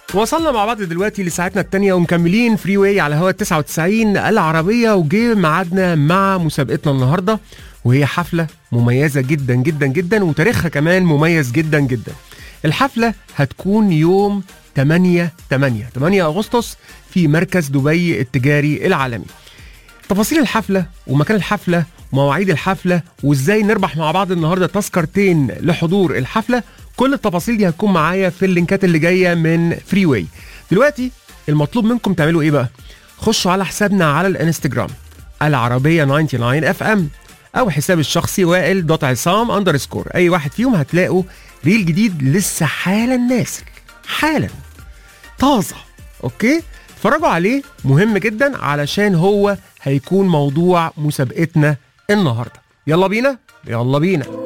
وصلنا مع بعض دلوقتي لساعتنا التانية ومكملين فري واي على هوا 99 العربية وجه ميعادنا مع مسابقتنا النهاردة وهي حفلة مميزة جدا جدا جدا وتاريخها كمان مميز جدا جدا الحفلة هتكون يوم 8 8 8 أغسطس في مركز دبي التجاري العالمي تفاصيل الحفلة ومكان الحفلة ومواعيد الحفلة وازاي نربح مع بعض النهاردة تذكرتين لحضور الحفلة كل التفاصيل دي هتكون معايا في اللينكات اللي جاية من فري واي دلوقتي المطلوب منكم تعملوا ايه بقى خشوا على حسابنا على الانستجرام العربية 99 اف ام او حساب الشخصي وائل دوت عصام اندرسكور اي واحد فيهم هتلاقوا ريل جديد لسه حالا نازل حالا طازه اوكي اتفرجوا عليه مهم جدا علشان هو هيكون موضوع مسابقتنا النهارده يلا بينا يلا بينا